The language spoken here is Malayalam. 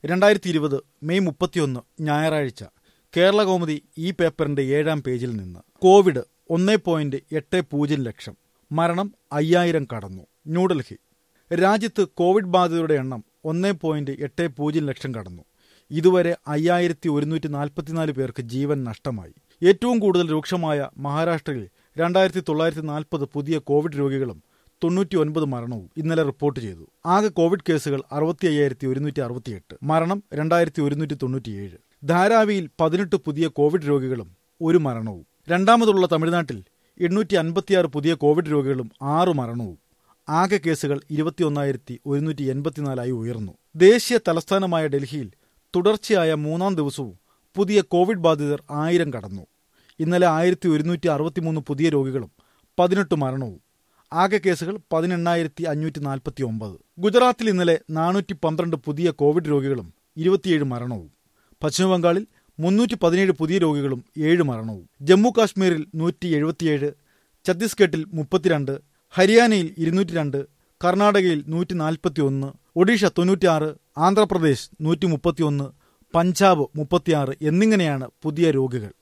രണ്ടായിരത്തി ഇരുപത് മെയ് മുപ്പത്തിയൊന്ന് ഞായറാഴ്ച കേരള കൗമുദി ഈ പേപ്പറിന്റെ ഏഴാം പേജിൽ നിന്ന് കോവിഡ് ഒന്നേ പോയിന്റ് എട്ട് പൂജ്യം ലക്ഷം മരണം അയ്യായിരം കടന്നു ന്യൂഡൽഹി രാജ്യത്ത് കോവിഡ് ബാധിതരുടെ എണ്ണം ഒന്നേ പോയിന്റ് എട്ട് പൂജ്യം ലക്ഷം കടന്നു ഇതുവരെ അയ്യായിരത്തി ഒരുന്നൂറ്റി നാൽപ്പത്തിനാല് പേർക്ക് ജീവൻ നഷ്ടമായി ഏറ്റവും കൂടുതൽ രൂക്ഷമായ മഹാരാഷ്ട്രയിൽ രണ്ടായിരത്തി തൊള്ളായിരത്തി നാൽപ്പത് പുതിയ കോവിഡ് രോഗികളും തൊണ്ണൂറ്റി ഒൻപത് മരണവും ഇന്നലെ റിപ്പോർട്ട് ചെയ്തു ആകെ കോവിഡ് കേസുകൾ അറുപത്തി അയ്യായിരത്തി ഒരുന്നൂറ്റി അറുപത്തിയെട്ട് മരണം രണ്ടായിരത്തി ഒരുന്നൂറ്റി തൊണ്ണൂറ്റിയേഴ് ധാരാവിയിൽ പതിനെട്ട് പുതിയ കോവിഡ് രോഗികളും ഒരു മരണവും രണ്ടാമതുള്ള തമിഴ്നാട്ടിൽ എണ്ണൂറ്റി അൻപത്തിയാറ് പുതിയ കോവിഡ് രോഗികളും ആറ് മരണവും ആകെ കേസുകൾ ഇരുപത്തിയൊന്നായിരത്തി ഒരുന്നൂറ്റി എൺപത്തിനാലായി ഉയർന്നു ദേശീയ തലസ്ഥാനമായ ഡൽഹിയിൽ തുടർച്ചയായ മൂന്നാം ദിവസവും പുതിയ കോവിഡ് ബാധിതർ ആയിരം കടന്നു ഇന്നലെ ആയിരത്തി ഒരുന്നൂറ്റി അറുപത്തിമൂന്ന് പുതിയ രോഗികളും പതിനെട്ട് മരണവും ആകെ കേസുകൾ പതിനെണ്ണായിരത്തി അഞ്ഞൂറ്റി നാൽപ്പത്തി ഒമ്പത് ഗുജറാത്തിൽ ഇന്നലെ നാനൂറ്റി പന്ത്രണ്ട് പുതിയ കോവിഡ് രോഗികളും ഇരുപത്തിയേഴ് മരണവും പശ്ചിമബംഗാളിൽ മുന്നൂറ്റി പതിനേഴ് പുതിയ രോഗികളും ഏഴ് മരണവും ജമ്മു കാശ്മീരിൽ നൂറ്റി എഴുപത്തിയേഴ് ഛത്തീസ്ഗഡിൽ മുപ്പത്തിരണ്ട് ഹരിയാനയിൽ ഇരുന്നൂറ്റി രണ്ട് കർണാടകയിൽ നൂറ്റി നാൽപ്പത്തി ഒന്ന് ഒഡീഷ തൊണ്ണൂറ്റിയാറ് ആന്ധ്രാപ്രദേശ് നൂറ്റി മുപ്പത്തിയൊന്ന് പഞ്ചാബ് മുപ്പത്തിയാറ് എന്നിങ്ങനെയാണ് പുതിയ രോഗികൾ